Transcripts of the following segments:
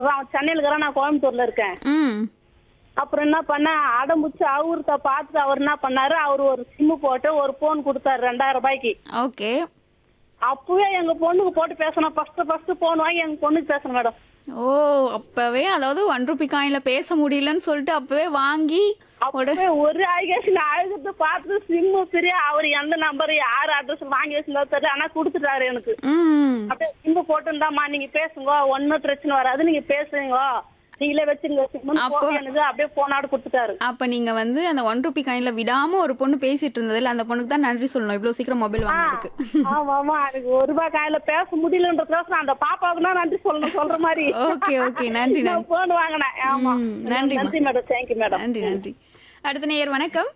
இருக்கிறான் அவன் சென்னையில இருக்கிறான் நான் கோயம்புத்தூர்ல இருக்கேன் ம் அப்புறம் என்ன பண்ண அடம்புச்சு அவர்த்த பார்த்துட்டு அவர் என்ன பண்ணாரு அவர் ஒரு சிம்மு போட்டு ஒரு போன் கொடுத்தாரு ரெண்டாயிரம் ரூபாய்க்கு ஓகே அப்பவே எங்க பொண்ணுக்கு போட்டு பேசணும் ஃபர்ஸ்ட் ஃபர்ஸ்ட் போன் வாங்கி எங்க பொண்ணுக்கு பேசணும் மேடம் ஓ அப்பவே அதாவது ஒன் ருபி காயின்ல பேச முடியலன்னு சொல்லிட்டு அப்பவே வாங்கி ஒரு அப்பவே ஒரு அழகேஷன் அழுது பார்த்து சிம்மு பிரியா அவர் எந்த நம்பர் யார் அட்ரஸ் வாங்கி வச்சிருந்தோ தெரியல ஆனா கொடுத்துட்டாரு எனக்கு ம் அப்படியே சிம்மு போட்டுருந்தாம்மா நீங்க பேசுங்க ஒன்னும் பிரச்சனை வராது நீங்க பேசுங்க நீங்களே வச்சுங்க சிம்முன்னு அப்போ- போட்டு எனக்கு அப்படியே போனாடு கொடுத்துட்டாரு அப்ப நீங்க வந்து அந்த ஒன் ருபி காயின்ல விடாம ஒரு பொண்ணு பேசிட்டு இருந்ததுல அந்த பொண்ணுக்கு தான் நன்றி சொல்லணும் இவ்வளவு சீக்கிரம் மொபைல் வாங்கினதுக்கு ஆமா ஆமா எனக்கு ஒரு ரூபாய் காயில பேச முடியலன்றதுக்கோசரம் அந்த பாப்பாவுக்கு தான் நன்றி சொல்லணும் சொல்ற மாதிரி ஓகே ஓகே நன்றி நன்றி போன் வாங்கினேன் ஆமா ம், நன்றிம்மா. நன்றி மேடம் தேங்க்யூ மேடம் நன்றி நன்றி அடுத்த நேயர் வணக்கம்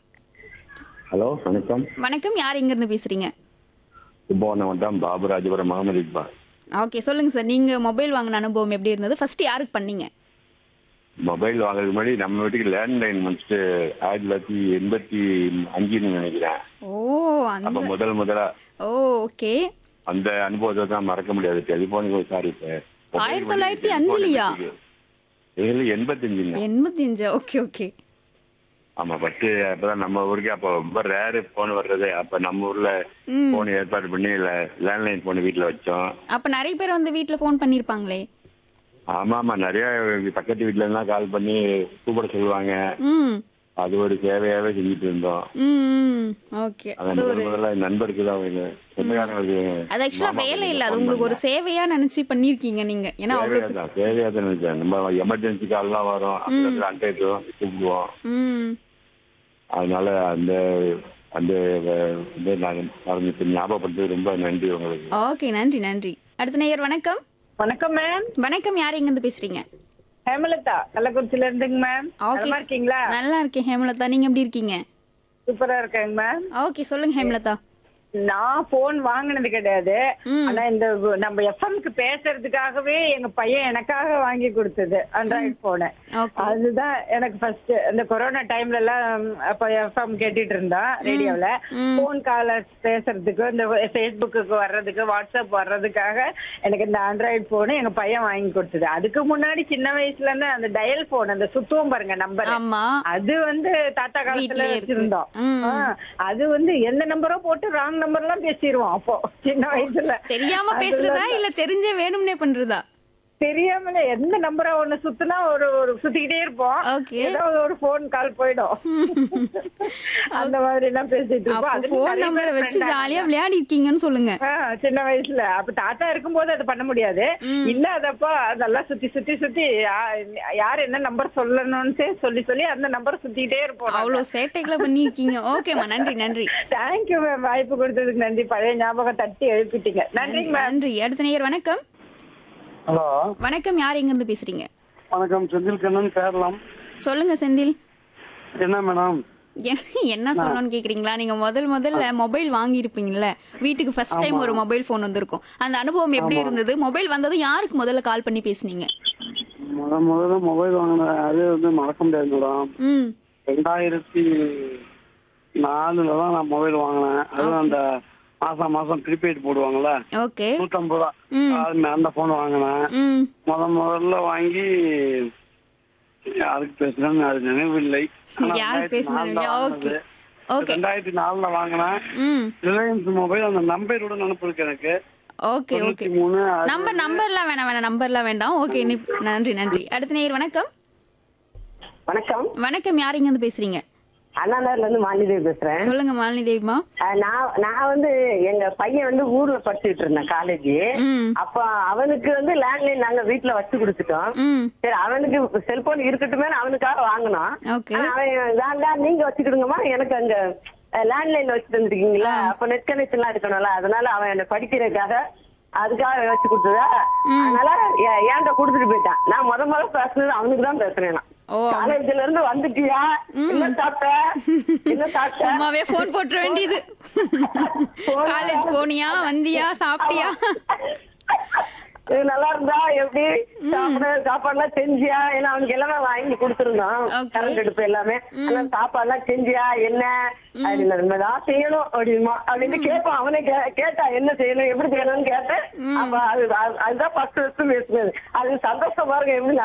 ஹலோ வணக்கம் வணக்கம் யார் இங்க இருந்து பேசுறீங்க கும்பகோணம் வட்டம் பாபுராஜபுரம் முகமது இக்பால் ஓகே சொல்லுங்க சார் நீங்க மொபைல் வாங்கின அனுபவம் எப்படி இருந்தது ஃபர்ஸ்ட் யாருக்கு பண்ணீங்க மொபைல் வாங்குறதுக்கு முன்னாடி நம்ம வீட்டுக்கு லேண்ட்லைன் முடிச்சுட்டு ஆயிரத்தி தொள்ளாயிரத்தி எண்பத்தி அஞ்சுன்னு நினைக்கிறேன் ஓ அந்த அப்ப முதல் முதலா ஓ ஓகே அந்த அனுபவத்தை தான் மறக்க முடியாது டெலிபோனுக்கு சாரி இப்ப ஆயிரத்தி தொள்ளாயிரத்தி அஞ்சுலயா? ஏழு எண்பத்தஞ்சுங்க எண்பத்தி அஞ்சு ஓகே ஓகே ஆமா ஃபர்ஸ்ட் அப்பதான் நம்ம ஊருக்கு அப்ப ரொம்ப ரேரு போன் வர்றது அப்ப நம்ம ஊர்ல ம் போன் ஏற்பாடு பண்ணி லேண்ட்லைன் போன் வீட்டுல வச்சோம் அப்ப நிறைய பேர் வந்து வீட்ல ஃபோன் பண்ணிருப்பாங்களே ஆமா ஆமா நிறைய பக்கத்து வீட்டுல எல்லாம் கால் பண்ணி கூப்பிட சொல்லுவாங்க ம் அது ஒரு சேவையாவே செஞ்சுட்டு இருந்தோம் ம் ஓகே அது அது ஒரு முதல் முதல்ல என் நண்பருக்கு தான் வேணும் சொந்தக்காரங்களுக்கு அது ஆக்சுவலா மாமா வேலை பையனுக்கு இல்ல அது phone உங்களுக்கு ஒரு பண்ணேன். சேவையா நினைச்சு பண்ணிருக்கீங்க நீங்க ஏன்னா சேவையா அவ்வளவு தான் சேவையா தான் நினைச்சேன் நம்ம எமர்ஜென்சி கால்லாம் வரும் அந்த இடத்துல அன்டைட்டும் கூப்பிடுவோம் ம் அதனால அந்த அந்த வ- இது நான் மறந்துட்டு ஞாபகப்படுத்தி ரொம்ப நன்றி உங்களுக்கு ஓகே நன்றி நன்றி அடுத்த நேயர் வணக்கம் வணக்கம் மேம் வணக்கம் யார் எங்க இருந்து பேசுறீங்க ஹேமலதா கள்ளக்குறிச்சில இருந்துங்க மேம் ஓகே நல்லா இருக்கீங்களா நல்லா இருக்கேன் ஹேமலதா நீங்க எப்படி இருக்கீங்க சூப்பரா இருக்கேங்க மேம் ஓகே சொல்லுங்க ஹேமலதா நான் போன் வாங்கினது கிடையாது ம். ஆனா இந்த வ- நம்ம எஃப்எம்க்கு பேசுறதுக்காகவே எங்க பையன் எனக்காக வாங்கி கொடுத்தது ஆண்ட்ராய்டு போனு ஓகே அதுதான் எனக்கு ஃபர்ஸ்ட் இந்த கொரோனா டைம்ல எல்லாம் அப்ப எஃப்எம் கேட்டுட்டு இருந்தா ரேடியோல ம். போன் காலர்ஸ் பேசுறதுக்கு இந்த ஃபேஸ்புக்கு வர்றதுக்கு வாட்ஸ்அப் வர்றதுக்காக எனக்கு இந்த ஆண்ட்ராய்டு போனு எங்க பையன் வாங்கி கொடுத்தது அதுக்கு முன்னாடி சின்ன வயசுல இருந்து அந்த டயல் போன் அந்த சுத்துவோம் பாருங்க நம்பர் ஆமா அது வந்து தாத்தா காலத்துல வீட்லயே இருக்கு. வச்சிருந்தோம் ம். ஆ, அது வந்து எந்த நம்பரோ போட்டு ராங் நம்பர் எல்லாம் பேசிடுவோம் அப்போ சின்ன வயசுல தெரியாம பேசுறதா இல்ல தெரிஞ்சே வேணும்னே பண்றதா தெரியாமல எந்த நம்பரா ஒண்ணு சுத்துனா ஒரு ஒரு சுத்திக்கிட்டே இருப்போம் ஓகே ஏதோ ஒரு போன் கால் போயிடும் அந்த மாதிரி எல்லாம் பேசிட்டு இருப்போம் அப்போ அதுல போன் நிறைய நம்பரை பேர் வச்சு friend ஜாலியா ஆனாங்க. விளையாடி இருக்கீங்கன்னு சொல்லுங்க ஆ, சின்ன வயசுல அப்ப தாத்தா இருக்கும்போது அது பண்ண முடியாது ம். இல்லாதப்போ அதெல்லாம் சுத்தி சுத்தி சுத்தி யா- யார் என்ன நம்பர் சொல்லணும்னு சொல்லி சொல்லி அந்த நம்பர் சுத்திக்கிட்டே இருப்போம் அவ்வளவு சேட்டைகளை பண்ணிருக்கீங்க ஓகேம்மா நன்றி நன்றி தேங்க்யூ மேம் வாய்ப்பு கொடுத்ததுக்கு நன்றி பழைய ஞாபகம் தட்டி எழுப்பிட்டீங்க நன்றிங்க மேம் நன்றி அடுத்த நேயர் வணக்கம் ஹலோ வணக்கம் யார் எங்க இருந்து பேசுறீங்க வணக்கம் செந்தில் கண்ணன் கேரளம் சொல்லுங்க செந்தில் என்ன மேடம் எ- என்ன சொல்லணும்னு கேக்குறீங்களா நீங்க முதல் முதல்ல மொபைல் வாங்கி இருப்பீங்கல்ல வீட்டுக்கு ஃபர்ஸ்ட் டைம் ஒரு மொபைல் போன் வந்திருக்கும் அந்த அனுபவம் எப்படி இருந்தது மொபைல் வந்ததும் யாருக்கு முதல்ல கால் பண்ணி பேசுனீங்க முத முதல்ல மொபைல் வாங்கினேன் அது வந்து மறக்க முடியாது மேடம் ம் ரெண்டாயிரத்தி நாலுல தான் நான் மொபைல் வாங்கினேன் அதுவும் அந்த மாசம் மாசம் ப்ரீபெய்ட் போடுவாங்கல்ல ஓகே நூற்றம்பது ரூபா ம் அது அந்த போன் வாங்கினேன் ம் முத முதல்ல வாங்கி யாருக்கு பேசுறேன்னு அது நினைவில்லை ஆனா யாருக்கு ரெண்டாயிரத்தி நாலுல பேசுனீங்க ஓகே வாங்கினது. ஓகே ரெண்டாயிரத்தி நாலுல வாங்கினேன் ம் ரிலையன்ஸ் மொபைல் அந்த நம்பரோட நினப்பு எனக்கு ஓகே ஓகே தொண்ணூத்தி மூணு அது நம்பர் நம்பர்லாம் வேணாம் வேணாம் நம்பர்லாம் வேண்டாம் ஓகே நன்றி நன்றி அடுத்த நேயர் வணக்கம் வணக்கம் வணக்கம் யார் இங்க இருந்து பேசுறீங்க அண்ணாநகர்ல இருந்து மாலிதேவி பேசுறேன் சொல்லுங்க மாலினி தேவிமா அஹ் நான் நான் வந்து எங்க பையன் வந்து ஊர்ல படிச்சுட்டு இருந்தேன் காலேஜ் ம் அப்ப அவனுக்கு வந்து லேண்ட்லைன் நாங்க வீட்டுல வச்சு கொடுத்துட்டோம் ம் சரி அவனுக்கு செல்போன் இருக்கட்டுமே அவனுக்காக வாங்கினோம் ஓகே ஆனா அவன் வேண்டாம் நீங்க வச்சுக்கிடுங்கம்மா எனக்கு அங்க லேண்ட்லைன்ல வச்சு தந்துருக்கீங்களா அப்ப நெட் கனெக்ஷன் எல்லாம் இருக்கணும்ல அதனால அவன் என்ன படிக்கிறதுக்காக அதுக்காக வச்சு கொடுத்ததா அதனால ஏ- ஏன்ட்ட கொடுத்துட்டு போயிட்டான் நான் முத முத பேசுனது அவனுக்கு தான் பேசுறேன் நான் ஓ காலேஜ்ல இருந்து வந்துட்டியா என்ன சாப்பிட்ட என்ன சாப்பிட்ட சும்மாவே போன் போட்டுற வேண்டியது காலேஜ் போனியா வந்தியா சாப்பிட்டியா இது நல்லா இருந்தா எப்படி சாப்பிட சாப்பாடுலாம் செஞ்சியா ஏன்னா அவனுக்கு எல்லாமே வாங்கி கொடுத்துருந்தோம் Okay. கரண்ட் அடுப்பு எல்லாமே ஆனா சாப்பாடுலாம் செஞ்சியா என்ன அப்படின்னு நம்மதான் செய்யணும் அப்படிமா அப்படின்னு கேட்பான் அவனே கே- கேட்டா என்ன செய்யணும் எப்படி செய்யணும்னு கேட்டேன் அப்ப அது அது- அதுதான் ஃபர்ஸ்ட் ஃபர்ஸ்ட் பேசுனது அது சந்தோஷமா இருக்கு எப்படி